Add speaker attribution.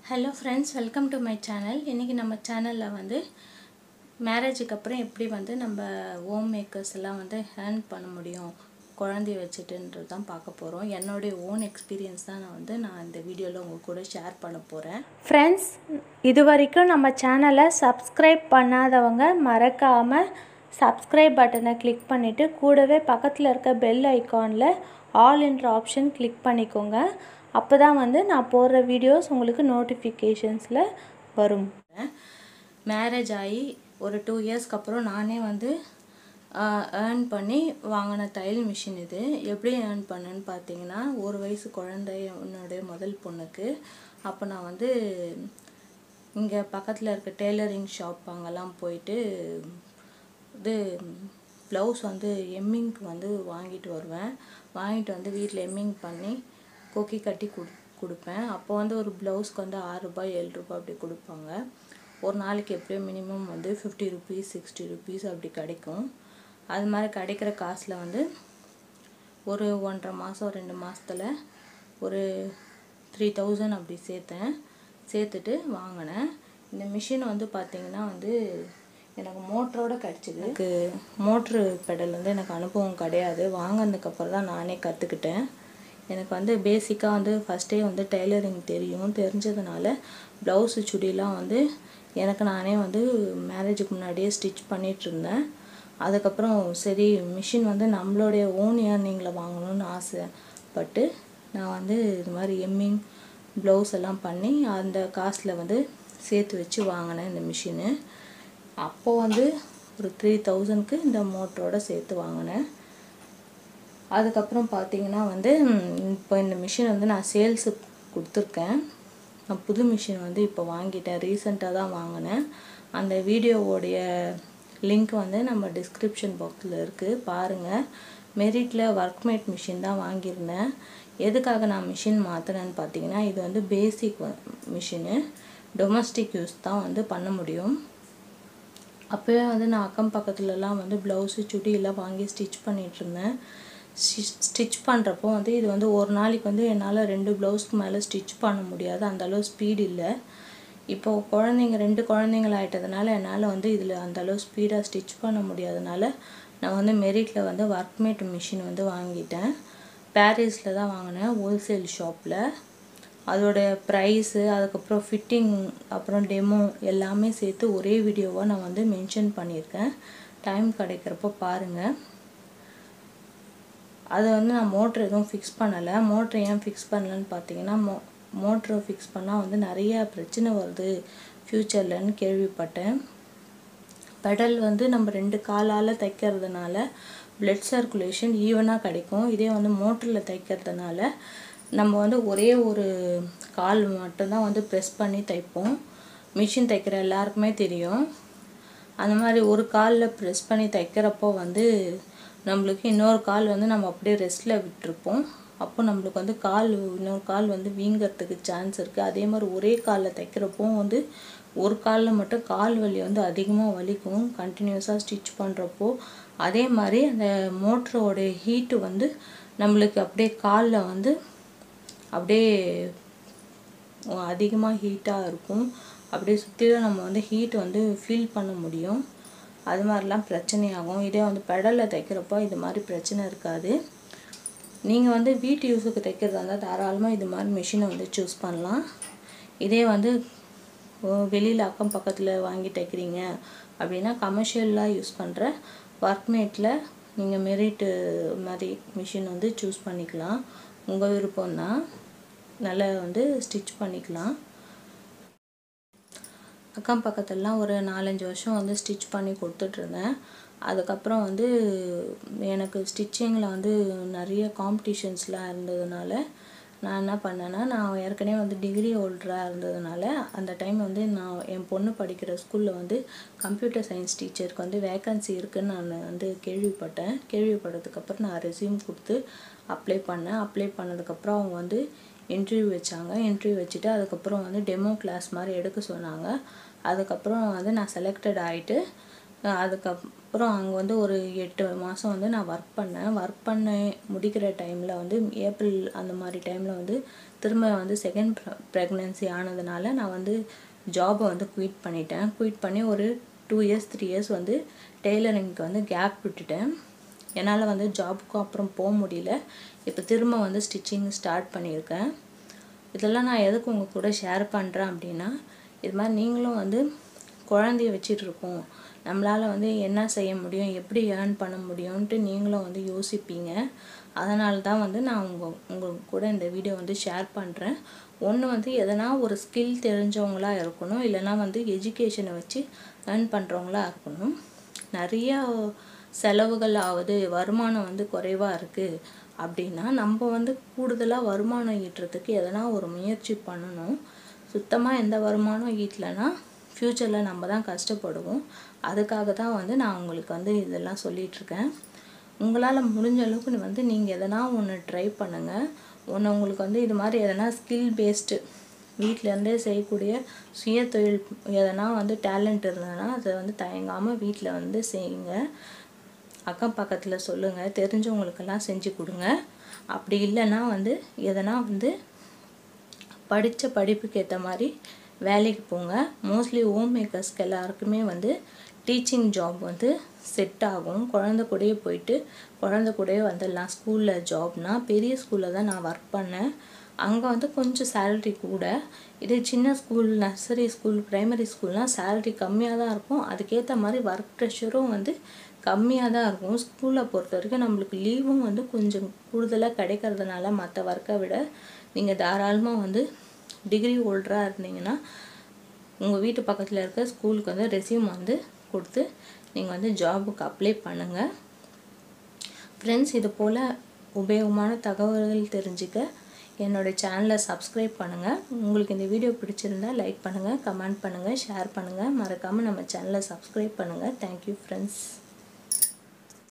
Speaker 1: hello friends welcome to my channel இன்றைக்கி நம்ம சேனலில் வந்து மேரேஜுக்கு அப்புறம் எப்படி வந்து நம்ம ஹோம் மேக்கர்ஸ் எல்லாம் வந்து ஹேண்ட் பண்ண முடியும் குழந்தைய வச்சுட்டுன்றது தான் பார்க்க போகிறோம் என்னுடைய ஓன் எக்ஸ்பீரியன்ஸ் தான் நான் வந்து நான் இந்த வீடியோவில் உங்கள் கூட ஷேர் பண்ண போகிறேன்
Speaker 2: ஃப்ரெண்ட்ஸ் இது வரைக்கும் நம்ம சேனலை சப்ஸ்கிரைப் பண்ணாதவங்க மறக்காமல் சப்ஸ்கிரைப் பட்டனை கிளிக் பண்ணிவிட்டு கூடவே பக்கத்தில் இருக்க பெல் ஐக்கானில் ஆல் என்ற ஆப்ஷன் கிளிக் பண்ணிக்கோங்க அப்போ தான் வந்து நான் போடுற வீடியோஸ் உங்களுக்கு நோட்டிஃபிகேஷன்ஸில் வரும்
Speaker 1: மேரேஜ் ஆகி ஒரு டூ இயர்ஸ்க்கு அப்புறம் நானே வந்து ஏர்ன் பண்ணி வாங்கின தையல் மிஷின் இது எப்படி ஏர்ன் பண்ணேன்னு பார்த்தீங்கன்னா ஒரு வயசு குழந்தை என்னுடைய முதல் பொண்ணுக்கு அப்போ நான் வந்து இங்கே பக்கத்தில் இருக்க டெய்லரிங் ஷாப் அங்கெல்லாம் போயிட்டு இது ப்ளவுஸ் வந்து எம்மிங்க்கு வந்து வாங்கிட்டு வருவேன் வாங்கிட்டு வந்து வீட்டில் எம்மிங் பண்ணி கொக்கி கட்டி கொடு கொடுப்பேன் அப்போ வந்து ஒரு ப்ளவுஸ்க்கு வந்து ஆறு ரூபாய் ஏழு ரூபாய் அப்படி கொடுப்பாங்க ஒரு நாளைக்கு எப்படியும் மினிமம் வந்து ஃபிஃப்டி ருபீஸ் சிக்ஸ்டி ருபீஸ் அப்படி கிடைக்கும் அது மாதிரி கிடைக்கிற காசில் வந்து ஒரு ஒன்றரை மாதம் ரெண்டு மாதத்தில் ஒரு த்ரீ தௌசண்ட் அப்படி சேர்த்தேன் சேர்த்துட்டு வாங்கினேன் இந்த மிஷின் வந்து பார்த்திங்கன்னா வந்து எனக்கு மோட்டரோட கிடச்சிது எனக்கு மோட்ரு பெடல் வந்து எனக்கு அனுபவம் கிடையாது வாங்கினதுக்கப்புறம் தான் நானே கற்றுக்கிட்டேன் எனக்கு வந்து பேசிக்காக வந்து ஃபஸ்ட்டே வந்து டெய்லரிங் தெரியும் தெரிஞ்சதுனால ப்ளவுஸு சுடிலாம் வந்து எனக்கு நானே வந்து மேரேஜுக்கு முன்னாடியே ஸ்டிச் பண்ணிகிட்டு இருந்தேன் அதுக்கப்புறம் சரி மிஷின் வந்து நம்மளுடைய ஓன் ஏர்னிங்கில் வாங்கணும்னு ஆசைப்பட்டு நான் வந்து இது மாதிரி எம்மிங் ப்ளவுஸ் எல்லாம் பண்ணி அந்த காசில் வந்து சேர்த்து வச்சு வாங்கினேன் இந்த மிஷினு அப்போது வந்து ஒரு த்ரீ தௌசண்ட்க்கு இந்த மோட்டரோட சேர்த்து வாங்கினேன் அதுக்கப்புறம் பார்த்தீங்கன்னா வந்து இப்போ இந்த மிஷின் வந்து நான் சேல்ஸுக்கு கொடுத்துருக்கேன் நான் புது மிஷின் வந்து இப்போ வாங்கிட்டேன் ரீசெண்டாக தான் வாங்கினேன் அந்த வீடியோவோடைய லிங்க் வந்து நம்ம டிஸ்கிரிப்ஷன் பாக்ஸில் இருக்குது பாருங்கள் மெரிட்டில் ஒர்க்மேட் மிஷின் தான் வாங்கியிருந்தேன் எதுக்காக நான் மிஷின் மாற்றினேன்னு பார்த்தீங்கன்னா இது வந்து பேசிக் மிஷினு டொமஸ்டிக் யூஸ் தான் வந்து பண்ண முடியும் அப்போவே வந்து நான் அக்கம் பக்கத்துலலாம் வந்து ப்ளவுஸு சுடி எல்லாம் வாங்கி ஸ்டிச் பண்ணிகிட்டு இருந்தேன் ஸ்டிச் பண்ணுறப்போ வந்து இது வந்து ஒரு நாளைக்கு வந்து என்னால் ரெண்டு ப்ளவுஸ்க்கு மேலே ஸ்டிச் பண்ண முடியாது அந்தளவு ஸ்பீடு இல்லை இப்போது குழந்தைங்க ரெண்டு குழந்தைங்கள் ஆகிட்டதுனால என்னால் வந்து இதில் அந்தளவு ஸ்பீடாக ஸ்டிச் பண்ண முடியாதனால நான் வந்து மெரிட்டில் வந்து ஒர்க்மேட் மிஷின் வந்து வாங்கிட்டேன் பாரிஸில் தான் வாங்கினேன் ஹோல்சேல் ஷாப்பில் அதோடைய ப்ரைஸு அதுக்கப்புறம் ஃபிட்டிங் அப்புறம் டெமோ எல்லாமே சேர்த்து ஒரே வீடியோவாக நான் வந்து மென்ஷன் பண்ணியிருக்கேன் டைம் கிடைக்கிறப்போ பாருங்கள் அதை வந்து நான் மோட்ரு எதுவும் ஃபிக்ஸ் பண்ணலை மோட்ரு ஏன் ஃபிக்ஸ் பண்ணலன்னு பார்த்தீங்கன்னா மோ மோட்ரு ஃபிக்ஸ் பண்ணால் வந்து நிறைய பிரச்சனை வருது ஃப்யூச்சர்லன்னு கேள்விப்பட்டேன் பெடல் வந்து நம்ம ரெண்டு காலால் தைக்கிறதுனால பிளட் சர்க்குலேஷன் ஈவனாக கிடைக்கும் இதே வந்து மோட்டரில் தைக்கிறதுனால நம்ம வந்து ஒரே ஒரு கால் மட்டும்தான் வந்து ப்ரெஸ் பண்ணி தைப்போம் மிஷின் தைக்கிற எல்லாருக்குமே தெரியும் அந்த மாதிரி ஒரு காலில் ப்ரெஸ் பண்ணி தைக்கிறப்போ வந்து நம்மளுக்கு இன்னொரு கால் வந்து நம்ம அப்படியே ரெஸ்ட்டில் விட்டுருப்போம் அப்போ நம்மளுக்கு வந்து கால் இன்னொரு கால் வந்து வீங்கிறதுக்கு சான்ஸ் இருக்குது அதே மாதிரி ஒரே காலில் தைக்கிறப்போ வந்து ஒரு காலில் மட்டும் கால் வலி வந்து அதிகமாக வலிக்கும் கண்டினியூஸாக ஸ்டிச் பண்ணுறப்போ அதே மாதிரி அந்த மோட்டரோட ஹீட்டு வந்து நம்மளுக்கு அப்படியே காலில் வந்து அப்படியே அதிகமாக ஹீட்டாக இருக்கும் அப்படியே சுற்றிலும் நம்ம வந்து ஹீட் வந்து ஃபீல் பண்ண முடியும் அது மாதிரிலாம் பிரச்சனையாகும் இதே வந்து பெடலில் தைக்கிறப்போ இது மாதிரி பிரச்சனை இருக்காது நீங்கள் வந்து வீட்டு யூஸுக்கு தைக்கிறதா இருந்தால் தாராளமாக இது மாதிரி மிஷினை வந்து சூஸ் பண்ணலாம் இதே வந்து வெளியில் அக்கம் பக்கத்தில் வாங்கி தைக்கிறீங்க அப்படின்னா கமர்ஷியலாக யூஸ் பண்ணுற ஒர்க்மேட்டில் நீங்கள் மெரிட்டு மாதிரி மிஷின் வந்து சூஸ் பண்ணிக்கலாம் உங்கள் விருப்பம் தான் நல்லா வந்து ஸ்டிச் பண்ணிக்கலாம் அக்கம் பக்கத்துலலாம் ஒரு நாலஞ்சு வருஷம் வந்து ஸ்டிச் பண்ணி கொடுத்துட்ருந்தேன் அதுக்கப்புறம் வந்து எனக்கு ஸ்டிச்சிங்கில் வந்து நிறைய காம்படிஷன்ஸ்லாம் இருந்ததுனால நான் என்ன பண்ணேன்னா நான் ஏற்கனவே வந்து டிகிரி ஹோல்டராக இருந்ததுனால அந்த டைம் வந்து நான் என் பொண்ணு படிக்கிற ஸ்கூலில் வந்து கம்ப்யூட்டர் சயின்ஸ் டீச்சருக்கு வந்து வேக்கன்சி இருக்குதுன்னு நான் வந்து கேள்விப்பட்டேன் கேள்விப்பட்டதுக்கப்புறம் நான் ரெசியூம் கொடுத்து அப்ளை பண்ணேன் அப்ளை பண்ணதுக்கப்புறம் அவங்க வந்து இன்டர்வியூ வச்சாங்க இன்டர்வியூ வச்சுட்டு அதுக்கப்புறம் வந்து டெமோ கிளாஸ் மாதிரி எடுக்க சொன்னாங்க அதுக்கப்புறம் வந்து நான் செலக்டட் ஆகிட்டு அதுக்கு அப்புறம் அங்கே வந்து ஒரு எட்டு மாதம் வந்து நான் ஒர்க் பண்ணேன் ஒர்க் பண்ண முடிக்கிற டைமில் வந்து ஏப்ரல் அந்த மாதிரி டைமில் வந்து திரும்ப வந்து செகண்ட் ப்ரெக்னென்சி ஆனதுனால நான் வந்து ஜாபை வந்து குயிட் பண்ணிட்டேன் குயிட் பண்ணி ஒரு டூ இயர்ஸ் த்ரீ இயர்ஸ் வந்து டெய்லரிங்க்கு வந்து கேப் விட்டுட்டேன் என்னால் வந்து ஜாபுக்கும் அப்புறம் போக முடியல இப்போ திரும்ப வந்து ஸ்டிச்சிங் ஸ்டார்ட் பண்ணியிருக்கேன் இதெல்லாம் நான் எதுக்கு உங்கள் கூட ஷேர் பண்ணுறேன் அப்படின்னா இது மாதிரி நீங்களும் வந்து குழந்தைய வச்சிட்டு இருக்கோம் நம்மளால் வந்து என்ன செய்ய முடியும் எப்படி ஏர்ன் பண்ண முடியும்ன்ட்டு நீங்களும் வந்து யோசிப்பீங்க அதனால தான் வந்து நான் உங்கள் உங்கள் கூட இந்த வீடியோ வந்து ஷேர் பண்ணுறேன் ஒன்று வந்து எதனா ஒரு ஸ்கில் தெரிஞ்சவங்களா இருக்கணும் இல்லைனா வந்து எஜுகேஷனை வச்சு ஏர்ன் பண்ணுறவங்களா இருக்கணும் நிறையா செலவுகள் ஆகுது வருமானம் வந்து குறைவாக இருக்குது அப்படின்னா நம்ம வந்து கூடுதலாக வருமானம் ஈட்டுறதுக்கு எதனா ஒரு முயற்சி பண்ணணும் சுத்தமாக எந்த வருமானம் ஈட்டலைன்னா ஃப்யூச்சரில் நம்ம தான் கஷ்டப்படுவோம் அதுக்காக தான் வந்து நான் உங்களுக்கு வந்து இதெல்லாம் சொல்லிகிட்ருக்கேன் உங்களால் முடிஞ்ச அளவுக்கு வந்து நீங்கள் எதனா ஒன்று ட்ரை பண்ணுங்கள் ஒன்று உங்களுக்கு வந்து இது மாதிரி எதனா ஸ்கில் பேஸ்டு வீட்டிலேருந்தே செய்யக்கூடிய சுய தொழில் எதனா வந்து டேலண்ட் இருந்ததுன்னா அதை வந்து தயங்காமல் வீட்டில் வந்து செய்யுங்க அக்கம் பக்கத்தில் சொல்லுங்கள் தெரிஞ்சவங்களுக்கெல்லாம் செஞ்சு கொடுங்க அப்படி இல்லைன்னா வந்து எதனா வந்து படித்த படிப்புக்கு ஏற்ற மாதிரி வேலைக்கு போங்க மோஸ்ட்லி ஹோம் மேக்கர்ஸ்க்கு எல்லாருக்குமே வந்து டீச்சிங் ஜாப் வந்து செட் ஆகும் குழந்த கூடயே போயிட்டு குழந்த கூடயே வந்துடலாம் ஸ்கூலில் ஜாப்னா பெரிய ஸ்கூலில் தான் நான் ஒர்க் பண்ணேன் அங்கே வந்து கொஞ்சம் சேலரி கூட இதே சின்ன ஸ்கூல் நர்சரி ஸ்கூல் ப்ரைமரி ஸ்கூல்னால் சேலரி கம்மியாக தான் இருக்கும் அதுக்கேற்ற மாதிரி ஒர்க் ப்ரெஷரும் வந்து கம்மியாக தான் இருக்கும் ஸ்கூலில் பொறுத்த வரைக்கும் நம்மளுக்கு லீவும் வந்து கொஞ்சம் கூடுதலாக கிடைக்கிறதுனால மற்ற ஒர்க்கை விட நீங்கள் தாராளமாக வந்து டிகிரி ஹோல்டராக இருந்தீங்கன்னா உங்கள் வீட்டு பக்கத்தில் இருக்க ஸ்கூலுக்கு வந்து ரெசியூம் வந்து கொடுத்து நீங்கள் வந்து ஜாபுக்கு அப்ளை பண்ணுங்கள் ஃப்ரெண்ட்ஸ் இது போல் உபயோகமான தகவல்கள் தெரிஞ்சுக்க என்னோடய சேனலை சப்ஸ்கிரைப் பண்ணுங்கள் உங்களுக்கு இந்த வீடியோ பிடிச்சிருந்தா லைக் பண்ணுங்கள் கமெண்ட் பண்ணுங்கள் ஷேர் பண்ணுங்கள் மறக்காமல் நம்ம சேனலை சப்ஸ்கிரைப் பண்ணுங்கள் தேங்க்யூ ஃப்ரெண்ட்ஸ்